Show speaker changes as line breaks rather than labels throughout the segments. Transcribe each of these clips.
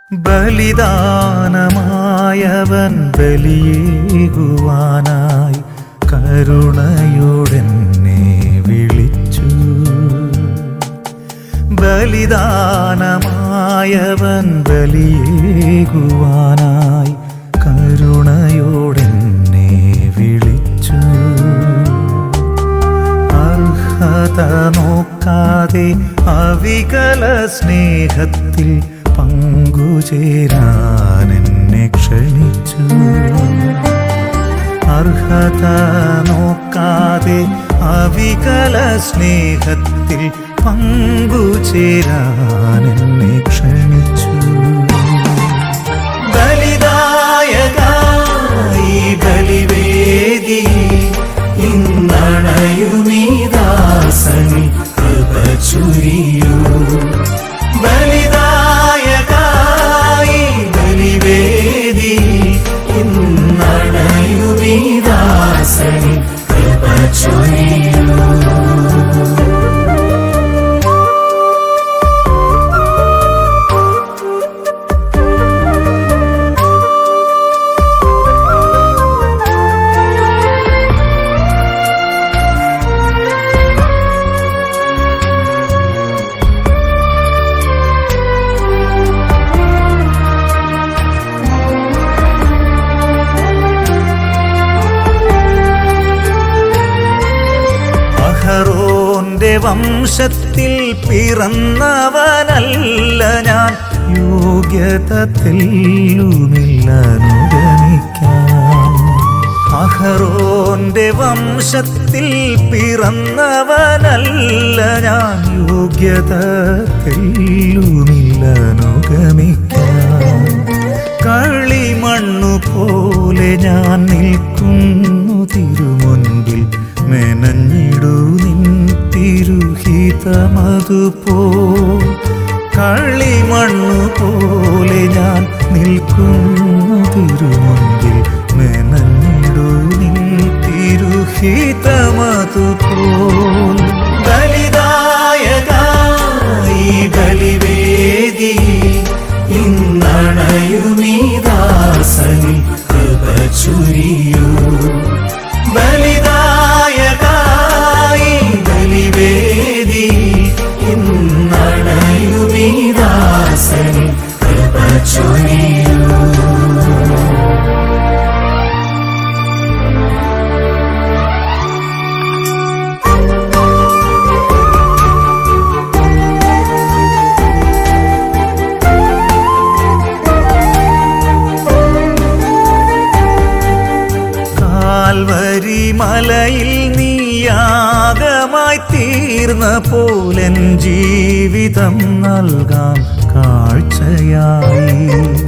ബലിദാനമായവൻ ബലിയേകുവാനായി കരുണയോടെന്നെ വിളിച്ചു ബലിദാനമായവൻ ബലിയേകുവാനായി കരുണയോടെന്നെ വിളിച്ചു അർഹത നോക്കാതെ അവികല സ്നേഹത്തിൽ പങ്കുചേരാൻ എന്നെ ക്ഷണിച്ചു അർഹത നോക്കാതെ അവികല സ്നേഹത്തിൽ പങ്കുചേരാൻ എന്നെ ക്ഷണിച്ചു ബലിദായകായി ബലിവേദി ഇന്നണയുമീദാസനി കൃപ ചുരിയൂ ബലിദായകായി ബലിവേദി ഇന്നണയുമീദാസനി കൃപ ചുരിയൂ അഹറോന്റെ വംശത്തിൽ പിറന്നവനല്ല ഞാൻ യോഗ്യത തെല്ലുമില്ല അനുഗമിക്കാൻ അഹറോന്റെ വംശത്തിൽ പിറന്നവനല്ല ഞാൻ യോഗ്യത തെല്ലുമില്ല അനുഗമിക്കാൻ കളിമണ്ണു പോലെ ഞാൻ നിൽക്കുന്നു തിരുമുൻപിൽ മെനഞ്ഞിടു നിൻ തിരുഹിതമതുപോ കളിമണ്ണു പോലെ ഞാൻ നിൽക്കുന്നു തിരുമുൻപിൽ മെനഞ്ഞിടു നിൻ തിരുഹിതമതുപോൽ ബലിദായകായി ബലിവേദി ഇന്നണയുമീദാസനി കൃപ ചുരിയൂ ബലിദായകായി ബലിവേദി ഇന്നണയുമീദാസനി കൃപ ചുരിയൂ കാൽവരി മലയിൽ നീയാകമായി തീർന്ന പോലൻ ജീവിതം നൽകാം കാഴ്ചയായി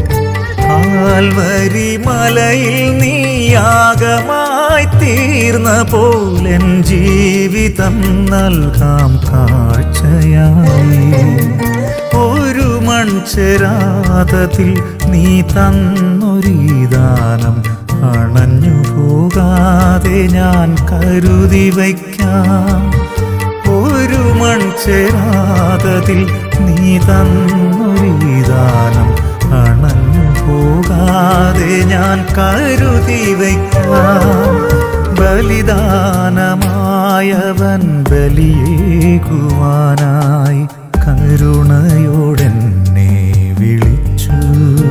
കാൽവരി മലയിൽ നീയാകമായി തീർന്ന പോലൻ ജീവിതം നൽകാം കാഴ്ചയായി ഒരു മൺചെരാതത്തിൽ നീ തന്നൊരീ ദാനം അണഞ്ഞു പോകാതെ ഞാൻ കരുതി വയ്ക്കാം ഒരു മൺചെരാതത്തിൽ നീ തന്നൊരീ ദാനം അണഞ്ഞു പോകാതെ ഞാൻ കരുതി വയ്ക്കാം ബലിദാനമായവൻ ബലിയേകുവാനായി കരുണയോടെന്നെ വിളിച്ചു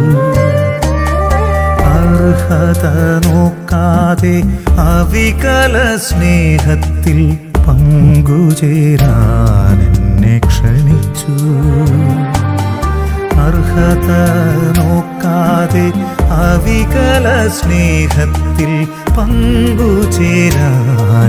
അർഹത നോക്കാതെ അവികല സ്നേഹത്തിൽ പങ്കുചേരാൻ എന്നെ ക്ഷണിച്ചു അർഹത നോക്കാതെ അവികല സ്നേഹത്തിൽ പങ്കുചേരാൻ